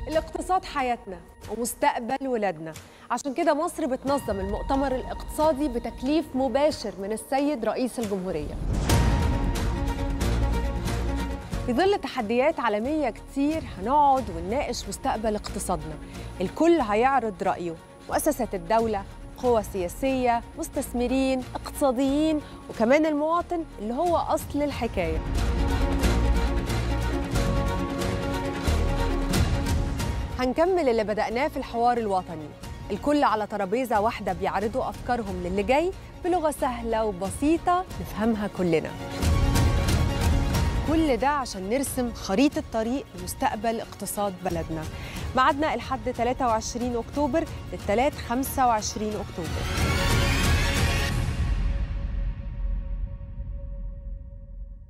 الاقتصاد حياتنا ومستقبل ولادنا عشان كده مصر بتنظم المؤتمر الاقتصادي بتكليف مباشر من السيد رئيس الجمهورية في ظل تحديات عالمية كتير هنقعد ونناقش مستقبل اقتصادنا الكل هيعرض رأيه مؤسسات الدولة قوى سياسية مستثمرين اقتصاديين وكمان المواطن اللي هو أصل الحكاية هنكمل اللي بدأناه في الحوار الوطني الكل على ترابيزة واحدة بيعرضوا أفكارهم للي جاي بلغة سهلة وبسيطة نفهمها كلنا كل ده عشان نرسم خريطة طريق لمستقبل اقتصاد بلدنا ميعادنا الحد 23 أكتوبر للثلاث 25 أكتوبر